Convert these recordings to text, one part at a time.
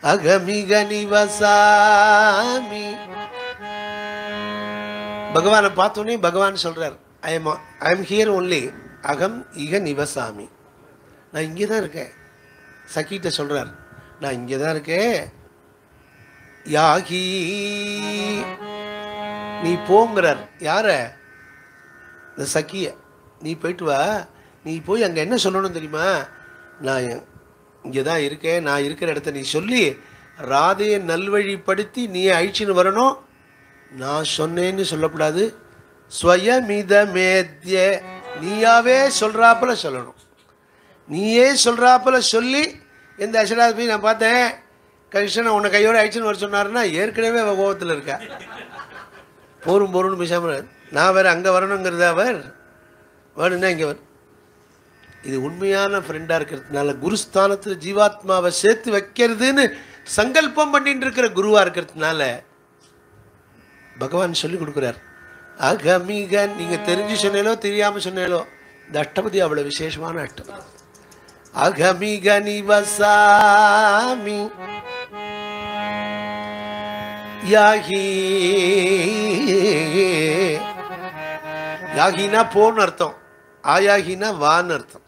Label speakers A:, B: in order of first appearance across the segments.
A: அகமிக நிவசாமி பகவானை பார்த்தோன்னே பகவான் சொல்றார் I am I am here only அகம் இக நிவசாமி நான் இங்கே தான் இருக்கேன் சகிட்ட சொல்றார் நான் இங்கே தான் இருக்கேன் யாகி நீ போங்கிறார் யார இந்த சக்கிய நீ போயிட்டு வா நீ போய் அங்கே என்ன சொல்லணும் தெரியுமா நான் இங்கே தான் இருக்கேன் நான் இருக்கிற இடத்த நீ சொல்லி ராதையை நல்வழிப்படுத்தி நீ அழிச்சின்னு வரணும் நான் சொன்னேன்னு சொல்லக்கூடாது ஸ்வயமிதமேத்ய நீயாவே சொல்கிறாப்புல சொல்லணும் நீயே சொல்கிறாப்புல சொல்லி எந்த அசடாத போய் நான் பார்த்தேன் கிருஷ்ணன் உன்னை கையோட அழிச்சுன்னு வர சொன்னாருன்னா ஏற்கனவே அவ கோபத்தில் இருக்கா போரும் போரும்னு பேசாமல் நான் வேறு அங்கே வரணுங்கிறது அவர் வேணும்னா இங்கே வரும் இது உண்மையான ஃப்ரெண்டாக இருக்கிறதுனால குருஸ்தானத்தில் ஜீவாத்மாவை சேர்த்து வைக்கிறதுன்னு சங்கல்பம் பண்ணிட்டு இருக்கிற குருவாக இருக்கிறதுனால பகவான் சொல்லி கொடுக்குறார் அகமிக நீங்கள் தெரிஞ்சு சொன்னேலோ தெரியாமல் சொன்னேலோ இந்த அஷ்டபதி அவ்வளோ விசேஷமான அஷ்டம் அகமிக நிவசாமி யாகி யாகினா போன்னு அர்த்தம் ஆயாகினா வான்னு அர்த்தம்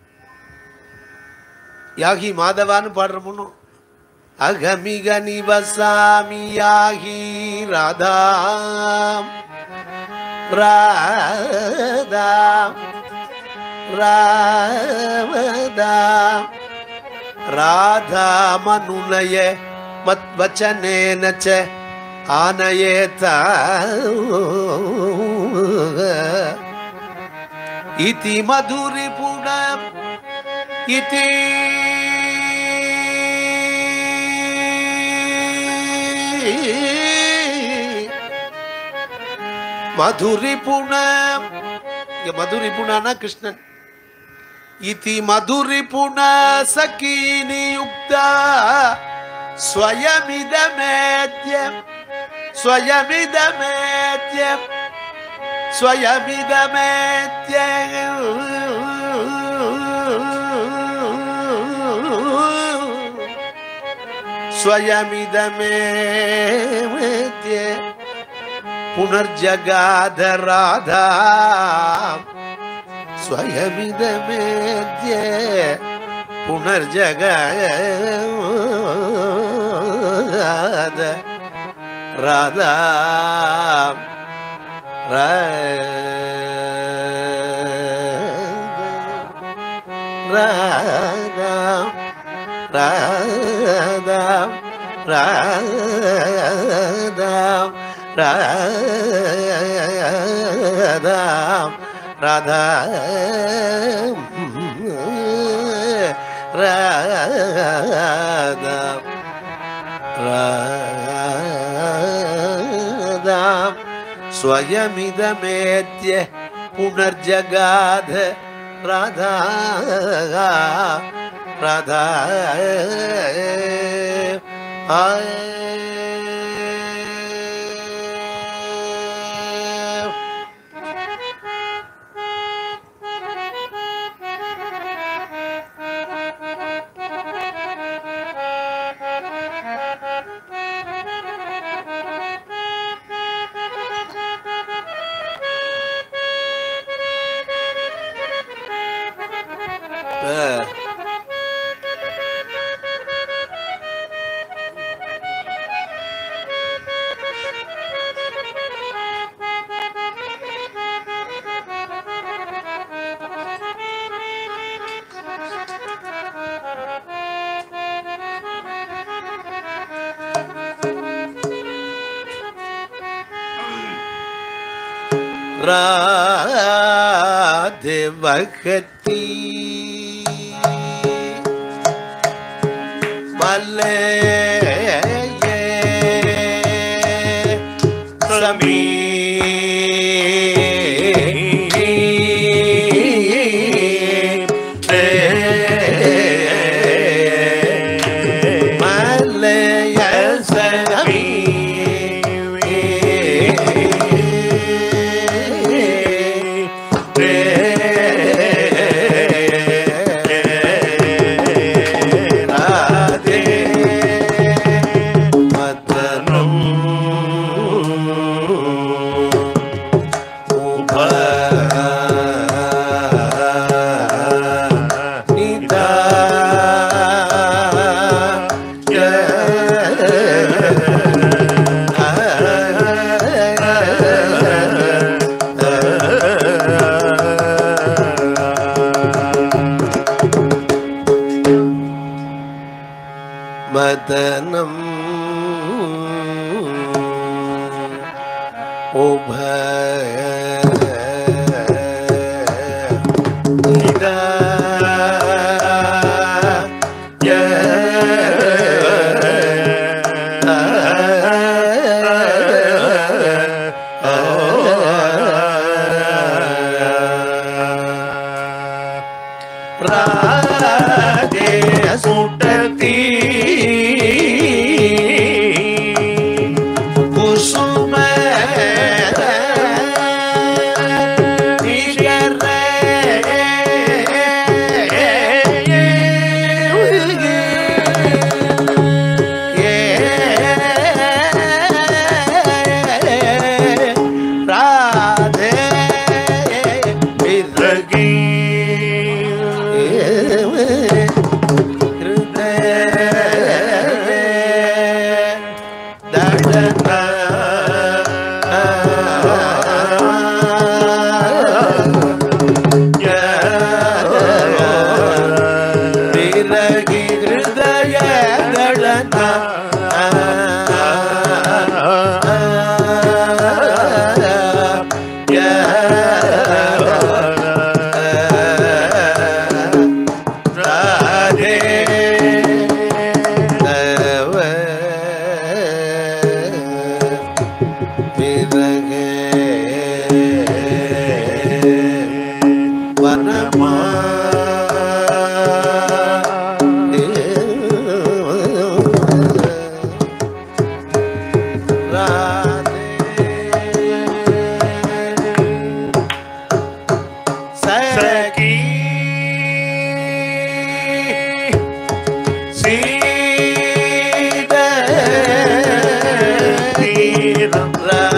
A: யாகி மாதவான்னு பாடுற பொண்ணும் அகமிக நிவசாமி யாகி ராதாம் ராதாம் ராவதாம் ராதாமனுநய மத்வச்சனேன ச ஆனயேத இதி மதுரி புடம் இதி மதுரி புணம் இங்க மதுரி புனானா கிருஷ்ணன் இதி மதுரி புன சகீனி யுக்தா ஸ்வயமிதமேத்யம் ஸ்வயமிதமேத்யம் स्वयमिदमेत्य स्वयमिदमेत्य पुनर्जगाद राधा स्वयमिदमेत्य पुनर्जगाद राधा ராதா ராதா ராதா ராதா ராதா ராதா ராதா स्वयमिदमेत्य पुनर्जगाध राधा राधा आय राधे भक्ति मले समी மலைய ராதே வதனம் ராதே சுட்டத்தீ குசும ராதே விரகி ஹிருதய தடனா ராதே தவ விரகே வனமா சகி சீத தீரம்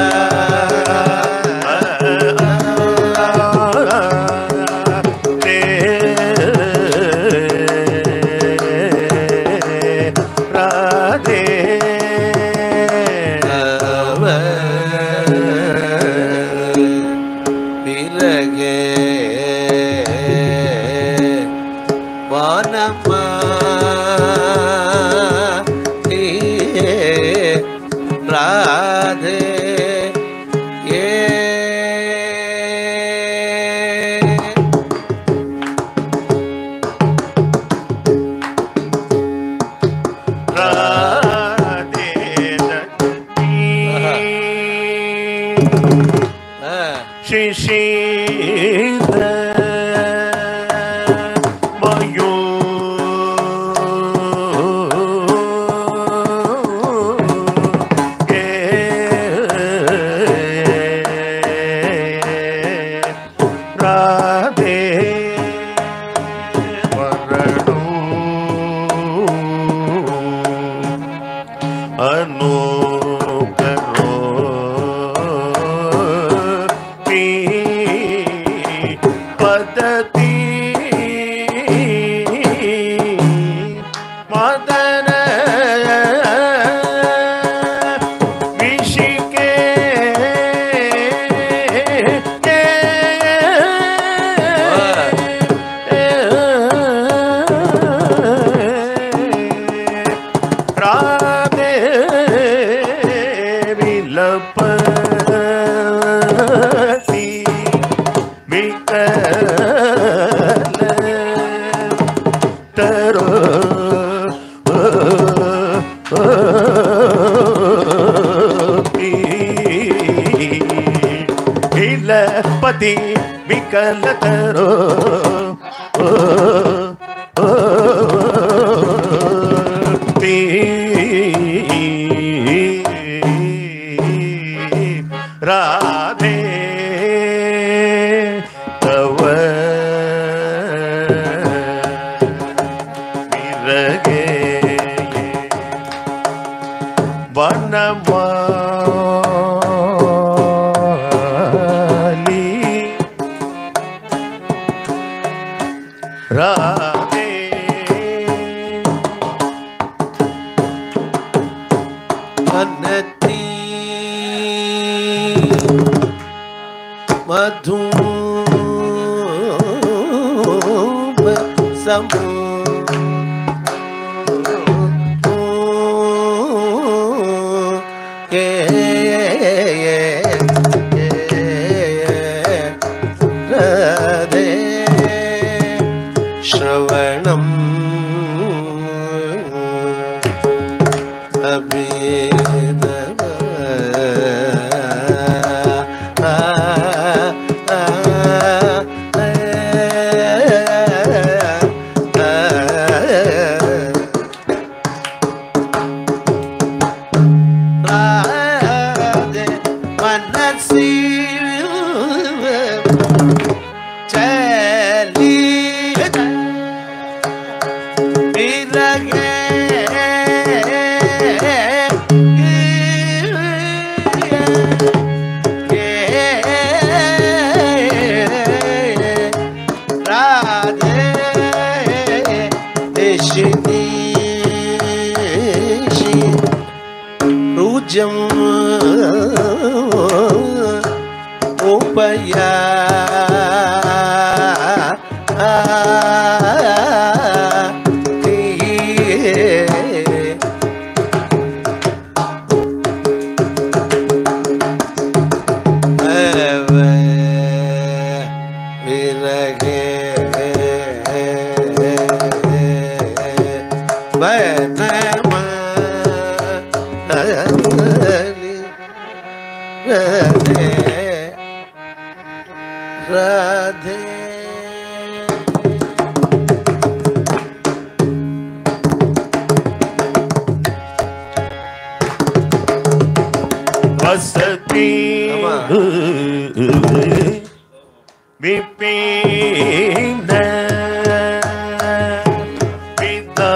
B: ராதே
A: பிறகே வானம்மா ராதே ஏ
B: ராதே
A: ஆ,
B: ಶಿಶಿರ ಮಯೋ ರಾಧೆ ವರಡು ಅನುಕರೋ ಪೀ ಪದತಿ ಮದನ ವಿಷಿಕೆ ರಾಧೆ ವಿಲಪತಿ ವಿಕಲ ತರೋ ಪತಿ ವಿಕಲ ತರೋ ರಾಧೆ ತವ ವಿರಗೆ ವನಮಾಲಿ ರಾಧೆ
A: अनति मधु समो ஏ ராதே ஸ்ரவணம் அபேதவ ஆ ஆ ஆ ராதே மனசில் சலி விரகே ராதே தேஷினி ருஜம் உபயா விரகே வனமா ராதே ராதே
B: வசதி
A: ஆமா.
B: விபீன பிதா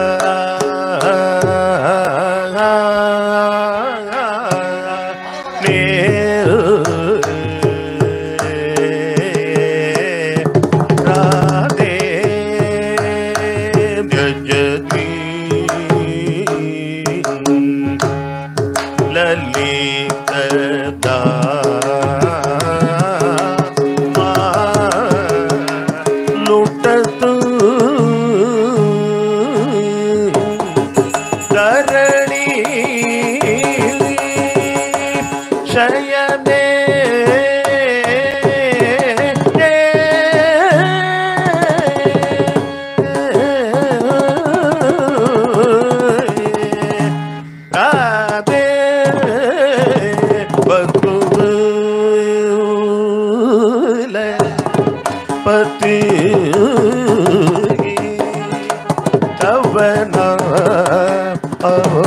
B: ராதே ஜஜதி லலிதா ಲುಟತು ಧರಣಿ ಶಯನೆ ರಾಧೆ ಬಕುಲ ಪತಿ ತವನ ಅವ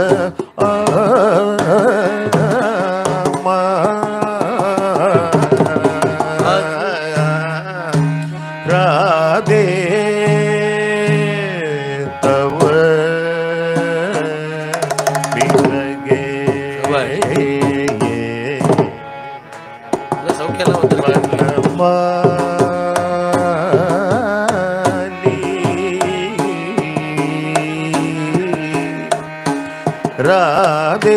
B: ರಾಧೆ ತವ ಬಿರಗೆ
A: சௌக்கியெல்லாம் வந்துருக்கு
B: ராதே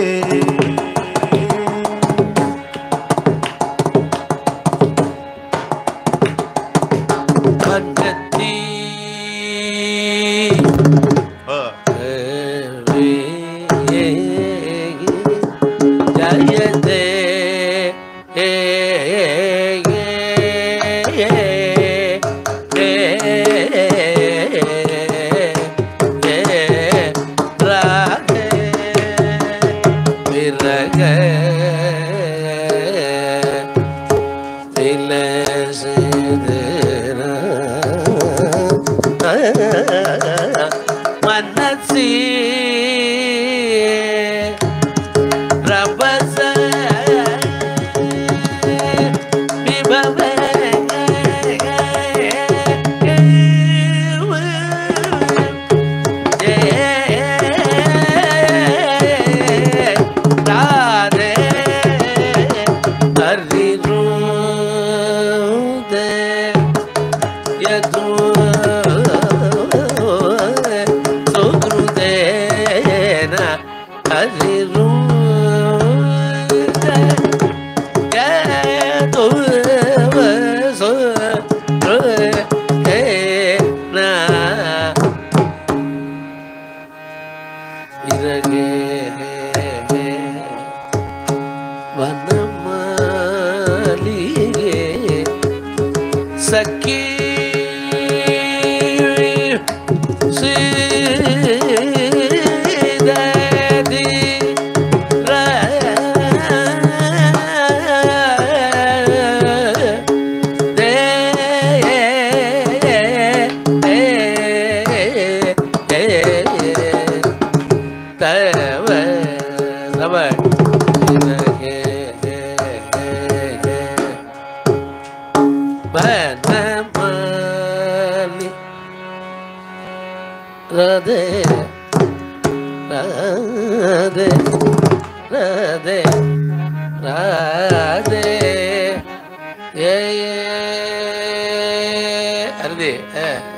A: பக்கத்தி ஜயதே ராதே விரக மனசி ரபச விபவ ராதே ஹரிருதே यदु सुहृदेन हरिरु यदु सुहृदेन विरगे வனமாலியே சக்கி சீததி தவ தவ வனமாலி ராதே ராதே ராதே ராதே ஏ அருதி